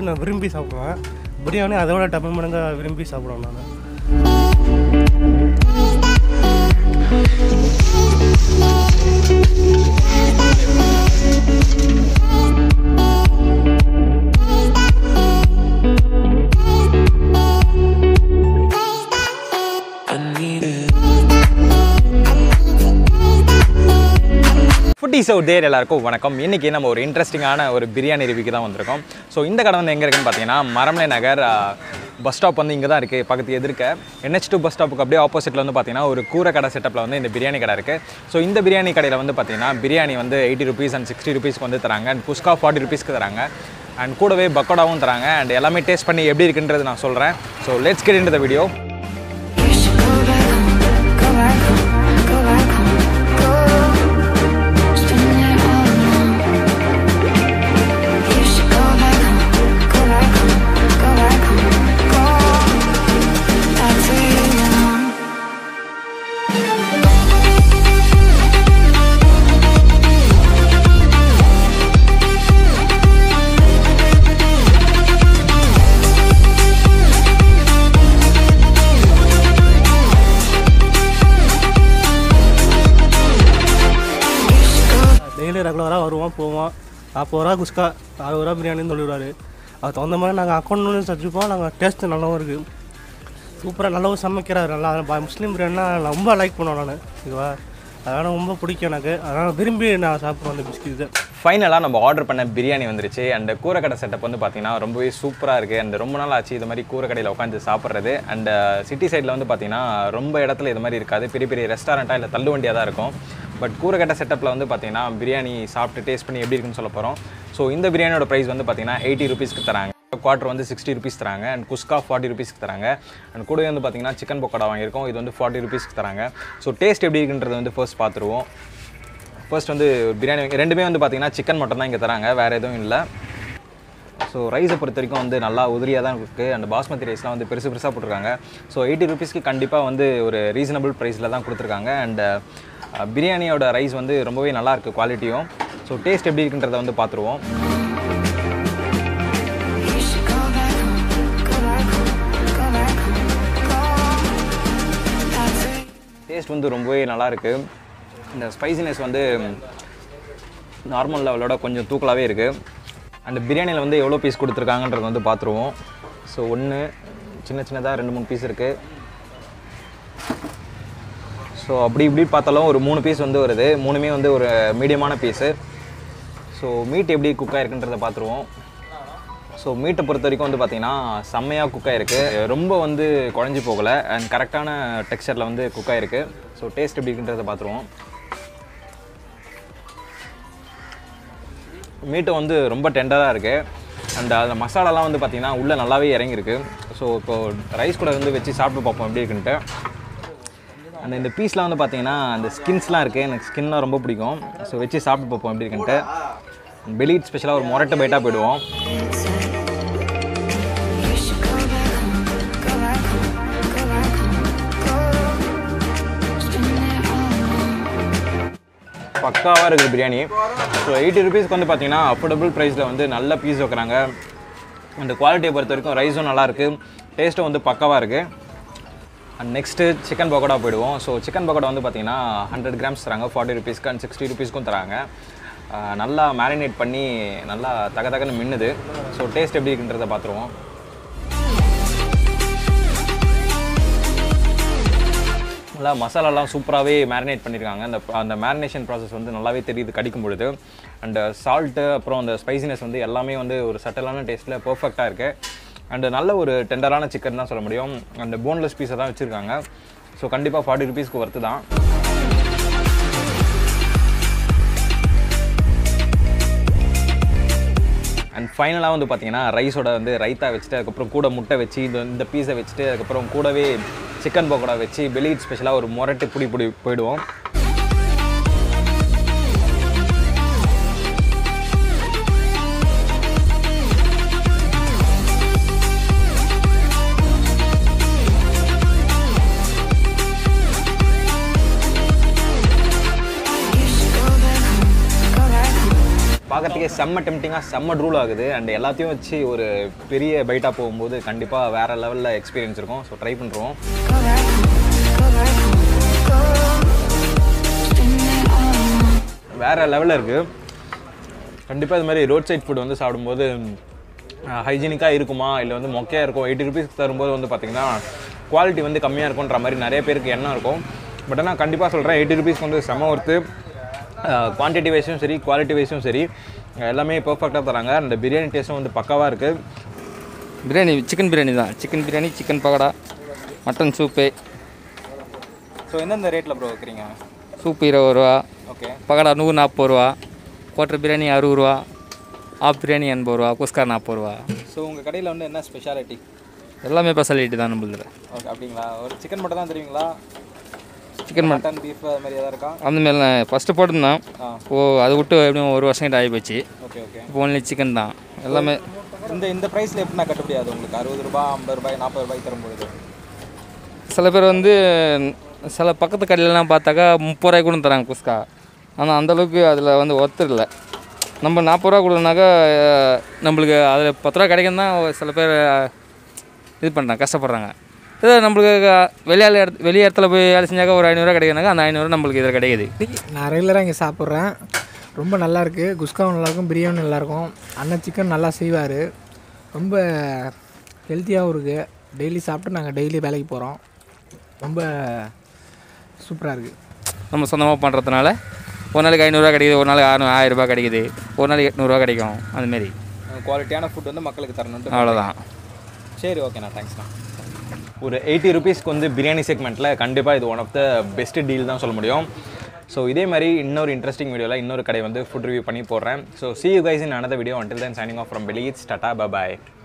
நான் விரும்பி சாப்பிடுவேன் பிரியாணி அதை விட டபுள் மடங்கு விரும்பி சாப்பிடுவேன் நான் ஃபுட்டிஸ் அவுட் தேர் எல்லாருக்கும் வணக்கம் இன்றைக்கி நம்ம ஒரு இன்ட்ரெஸ்டிங்கான ஒரு பிரியாணி ரிவ்யூக்கு தான் வந்திருக்கோம் ஸோ இந்த கடை வந்து எங்கே இருக்குன்னு பார்த்தீங்கன்னா மரமலை நகர் பஸ் ஸ்டாப் வந்து இங்கே தான் இருக்குது பக்கத்து எதிர்க்க NH2 டூ பஸ் ஸ்டாப்புக்கு அப்படியே ஆப்போசிட்டில் வந்து பார்த்தீங்கன்னா ஒரு கூரை கடை செட்டப்பில் வந்து இந்த பிரியாணி கடை இருக்குது ஸோ இந்த பிரியாணி கடையில் வந்து பார்த்தீங்கன்னா பிரியாணி வந்து எயிட்டி ருபீஸ் அண்ட் சிக்ஸ்டி ருபீஸ்க்கு வந்து தராங்க அண்ட் குஸ்கா ஃபார்ட்டி ருபீஸ்க்கு தராங்க அண்ட் கூடவே பக்கோடாவும் தராங்க அண்ட் எல்லாமே டேஸ்ட் பண்ணி எப்படி இருக்குன்றது நான் சொல்கிறேன் so let's get in the video You should go back home, go back home, go back home, go. Spend it all alone. You should go back home, go back home, go back home, go. Back to you alone. You should go daily ரெகுலராக வருவோம் போவோம் நாற்பது ரூபா குஸ்கா அறுபது ரூபா பிரியாணின்னு சொல்லிடுவாரு அது தகுந்த மாதிரி நாங்கள் அக்கௌண்ட் வச்சுப்போம் நாங்கள் டேஸ்ட்டு நல்லாவும் இருக்குது சூப்பராக நல்லாவும் சமைக்கிறாரு நல்லா ப- முஸ்லீம் பிரியாணினா நான் ரொம்ப லைக் பண்ணுவேன் நான் இதுவா அதனால் ரொம்ப பிடிக்கும் எனக்கு அதனால் விரும்பி நான் சாப்பிடுவேன் அந்த பிஸ்கட் இது ஃபைனலாக நம்ம ஆர்டர் பண்ண பிரியாணி வந்துருச்சு அண்ட் கூரைக்கடை செட்டப் வந்து பார்த்தீங்கன்னா ரொம்பவே சூப்பராக இருக்குது அண்ட் ரொம்ப நாள் ஆச்சு இது மாதிரி கூரைக்கடையில் உட்காந்து சாப்பிட்றது அண்ட் சிட்டி சைடில் வந்து பார்த்தீங்கன்னா ரொம்ப இடத்துல இது மாதிரி இருக்காது பெரிய பெரிய ரெஸ்டாரண்ட்டாக இல்லை தள்ளு வண்டியாக தான் இருக்கும் பட் கூரைக்கடை செட்டப்பில் வந்து பார்த்தீங்கன்னா பிரியாணி சாப்பிட்டு டேஸ்ட் பண்ணி எப்படி இருக்குன்னு சொல்ல போகிறோம் ஸோ இந்த பிரியாணியோட ப்ரைஸ் வந்து பார்த்தீங்கன்னா எயிட்டி ருபீஸ்க்கு தராங்க குவார்ட்டர் வந்து சிக்ஸ்டி ருபீஸ் தராங்க அண்ட் குஸ்கா ஃபார்ட்டி ருபீஸ்க்கு தராங்க அண்ட் கூடவே வந்து பார்த்தீங்கன்னா சிக்கன் பக்கோடா வாங்கியிருக்கோம் இது வந்து ஃபார்ட்டி ருபீஸ்க்கு தராங்க ஸோ டேஸ்ட் எப்படி இருக்குன்றது வந்து ஃபர்ஸ்ட் பார்த்துருவோம் ஃபர்ஸ்ட் வந்து பிரியாணி வைக்க- ரெண்டுமே வந்து பார்த்தீங்கன்னா சிக்கன் மட்டும் தான் இங்கே தராங்க வேறு எதுவும் இல்லை ஸோ ரைஸை பொறுத்த வரைக்கும் வந்து நல்லா உதிரியாக தான் இருக்குது அண்ட் பாஸ்மதி ரைஸ்லாம் வந்து பெருசு பெருசாக போட்டிருக்காங்க ஸோ எயிட்டி ருபீஸ்க்கு கண்டிப்பாக வந்து ஒரு ரீசனபிள் ப்ரைஸில் தான் கொடுத்துருக்காங்க அண்ட் பிரியாணியோட ரைஸ் வந்து ரொம்பவே நல்லா இருக்குது குவாலிட்டியும் ஸோ டேஸ்ட் எப்படி இருக்குன்றதை வந்து பார்த்துருவோம் You should go back home, go back home, go back home, go. Back to you. Taste வந்து ரொம்பவே நல்லா இருக்கு இந்த ஸ்பைசினஸ் வந்து நார்மல் லெவலோட கொஞ்சம் தூக்கலாகவே இருக்குது அண்ட் பிரியாணியில் வந்து எவ்வளோ பீஸ் கொடுத்துருக்காங்கன்றத வந்து பார்த்துருவோம் ஸோ ஒன்று சின்ன சின்னதாக ரெண்டு மூணு பீஸ் இருக்குது ஸோ அப்படி இப்படி பார்த்தாலும் ஒரு மூணு பீஸ் வந்து வருது மூணுமே வந்து ஒரு மீடியமான பீஸு ஸோ மீட் எப்படி குக் ஆயிருக்குன்றதை பார்த்துருவோம் ஸோ மீட்டை பொறுத்த வரைக்கும் வந்து பார்த்தீங்கன்னா செம்மையாக குக் ஆயிருக்கு ரொம்ப வந்து குழஞ்சி போகலை அண்ட் கரெக்டான டெக்ஸ்சரில் வந்து குக் ஆயிருக்கு ஸோ டேஸ்ட் எப்படி இருக்குன்றதை பார்த்துருவோம் மீட்டு வந்து ரொம்ப டெண்டராக இருக்குது அண்ட் அதில் மசாலாலாம் வந்து பார்த்தீங்கன்னா உள்ளே நல்லாவே இறங்கியிருக்கு ஸோ இப்போ ரைஸ் கூட வந்து வச்சு சாப்பிட்டு பார்ப்போம் எப்படி இருக்குன்ட்டு அந்த இந்த பீஸ்லாம் வந்து பார்த்தீங்கன்னா அந்த ஸ்கின்ஸ்லாம் இருக்குது எனக்கு ஸ்கின்லாம் ரொம்ப பிடிக்கும் ஸோ வச்சு சாப்பிட்டு பார்ப்போம் எப்படி இருக்குன்ட்டு பெலிட் ஸ்பெஷலாக ஒரு மொரட்டை பைட்டாக போயிடுவோம் You should go back home, go back home, go back home, go. Spend it all alone. பக்காவாக இருக்குது பிரியாணி ஸோ எயிட்டி ருபீஸ்க்கு வந்து பார்த்தீங்கன்னா அஃபோர்டபுள் ப்ரைஸில் வந்து நல்ல பீஸ் வைக்கிறாங்க அந்த குவாலிட்டியை பொறுத்த வரைக்கும் ரைஸும் நல்லாயிருக்கு டேஸ்ட்டும் வந்து பக்காவாக இருக்குது அண்ட் நெக்ஸ்ட்டு சிக்கன் பக்கோடா போயிடுவோம் ஸோ சிக்கன் பக்கோடா வந்து பார்த்தீங்கன்னா ஹண்ட்ரட் கிராம்ஸ் தராங்க ஃபார்ட்டி ருபீஸ்க்கு அண்ட் சிக்ஸ்டி ருபீஸ்க்கும் தராங்க ஆஹ் நல்லா மேரினேட் பண்ணி நல்லா தக தகன்னு மின்னுது ஸோ டேஸ்ட் எப்படி இருக்குன்றதை பார்த்துருவோம் நல்லா மசாலாலாம் சூப்பராகவே மேரினேட் பண்ணியிருக்காங்க அந்த அந்த மேரினேஷன் ப்ராசஸ் வந்து நல்லாவே தெரியுது கடிக்கும் பொழுது அண்ட் சால்ட்டு அப்புறம் அந்த ஸ்பைசினஸ் வந்து எல்லாமே வந்து ஒரு சட்டலான டேஸ்ட்டில் பர்ஃபெக்டாக இருக்குது அண்ட் நல்ல ஒரு டெண்டரான சிக்கன் தான் சொல்ல முடியும் அந்த போன்லெஸ் பீஸை தான் வச்சுருக்காங்க ஸோ கண்டிப்பாக ஃபார்ட்டி ருபீஸ்க்கு ஒர்த்து தான் அண்ட் ஃபைனலாக வந்து பார்த்தீங்கன்னா ரைஸோட வந்து ரைத்தா வச்சுட்டு அதுக்கப்புறம் கூட முட்டை வச்சு இந்த இந்த பீஸை வச்சுட்டு அதுக்கப்புறம் கூடவே சிக்கன் பக்கோடா வச்சு வெளியீட் ஸ்பெஷலாக ஒரு முரட்டு புடி புடி போயிடுவோம் You should go back home, go back home. பார்க்கறதுக்கே செம்ம டெம்டிங்காக செம்ம ட்ரூல் ஆகுது அண்ட் எல்லாத்தையும் வச்சு ஒரு பெரிய பைட்டாக போகும்போது கண்டிப்பாக வேறு லெவலில் எக்ஸ்பீரியன்ஸ் இருக்கும் ஸோ ட்ரை பண்ணுறோம் Go back home, go back home, go. Spend it all on வேறு லெவலில் இருக்குது கண்டிப்பாக இது மாதிரி ரோட் சைட் ஃபுட் வந்து சாப்பிடும்போது ஹைஜீனிக்காக இருக்குமா இல்லை வந்து மொக்கையாக இருக்கும் எயிட்டி ருபீஸ் தரும்போது வந்து பார்த்திங்கன்னா குவாலிட்டி வந்து கம்மியாக இருக்குன்ற மாதிரி நிறைய பேருக்கு எண்ணம் இருக்கும் பட் ஆனால் கண்டிப்பாக சொல்கிறேன் எயிட்டி ருபீஸ்க்கு வந்து செம ஒர்த்து குவான்டிட்டி வைஸும் சரி குவாலிட்டி வைஸும் சரி எல்லாமே பர்ஃபெக்டாக தராங்க அந்த பிரியாணி டேஸ்ட்டும் வந்து பக்காவாக இருக்குது பிரியாணி சிக்கன் பிரியாணி தான் chicken biryani chicken pakoda mutton soup so எந்தெந்த ரேட்டில் ப்ரோ வைக்கிறீங்க சூப்பு இருபது ரூபா ஓகே பக்கோடா நூறு நாற்பது ரூபா குவாட்டர் பிரியாணி அறுபது ரூபா ஆஃப் பிரியாணி எண்பது ரூபா குஸ்கா நாற்பது ரூபா ஸோ உங்கள் கடையில் வந்து என்ன ஸ்பெஷாலிட்டி எல்லாமே ஸ்பெஷாலிட்டி தான் நம்மளது ஓகே அப்படிங்களா ஒரு சிக்கன் மட்டும் தான் தருவீங்களா சிக்கன் மட்டன் மட்டன் பீஃப் அது மாதிரி எதாவது இருக்கா அந்த மாதிரிலாம் ஃபஸ்ட்டு போட்டிருந்தோம் ஆ ஓ அதை விட்டு எப்படியும் ஒரு வருஷம் கிட்ட ஆகி போச்சு ஓகே ஓகே இப்போ ஒன்லி சிக்கன் தான் எல்லாமே இந்த இந்த ப்ரைஸில் எப்படின்னா கட்டுப்படி ஆகுது உங்களுக்கு அறுபது ரூபாய் ஐம்பது ரூபாய் நாற்பது ரூபாய் தரும்போது சில பேர் வந்து சில பக்கத்து கடையிலலாம் பார்த்தாக்கா முப்பது ரூபாய்க்கு கூட தராங்க குஸ்கா ஆனால் அந்தளவுக்கு அதில் வந்து ஒர்த்து இல்லை நம்ம நாற்பது ரூபா கொடுத்தனாக்கா அஹ், நம்மளுக்கு அதில் பத்து ரூபா கிடைக்கும் தான் சில பேர் அஹ், இது பண்ணுறாங்க கஷ்டப்படுறாங்க இது நம்மளுக்கு வெளியால் இடத்து வெளி இடத்துல போய் வேலை செஞ்சாக்கா ஒரு ஐநூறுரூவா கிடைக்குனாக்கா அந்த ஐநூறுரூவா நம்மளுக்கு இதில் கிடைக்குது நான் ரெகுலராக இங்கே சாப்பிட்றேன் ரொம்ப நல்லா இருக்கு குஸ்காவும் நல்லாயிருக்கும் பிரியாணி நல்லாயிருக்கும் அண்ணன் சிக்கன் நல்லா செய்வார் ரொம்ப ஹெல்த்தியாகவும் இருக்குது டெய்லி சாப்பிட்டு நாங்கள் டெய்லி வேலைக்கு போகிறோம் ரொம்ப சூப்பராக இருக்குது நம்ம சொந்தமாக பண்ணுறதுனால ஒரு நாளைக்கு ஐநூறுரூவா கிடைக்குது ஒரு நாளைக்கு ஆறு ஆயிரரூபா கிடைக்குது ஒரு நாளைக்கு எட்நூறுரூவா கிடைக்கும் அதுமாரி குவாலிட்டியான ஃபுட் வந்து மக்களுக்கு தரணுன்ட்டு அவ்வளோதான் சரி ஓகேண்ணா தேங்க்ஸ்ண்ணா ஒரு எயிட்டி ருபீஸ்க்கு வந்து பிரியாணி செக்மெண்ட்டில் கண்டிப்பாக இது one of the best deal தான் சொல்ல முடியும் ஸோ இதே மாதிரி இன்னொரு இன்ட்ரெஸ்டிங் வீடியோவில் இன்னொரு கடை வந்து ஃபுட் ரிவ்யூ பண்ணி போடுறேன் so see you guys in another video until then signing off from Billy. It's Tata. Bye bye.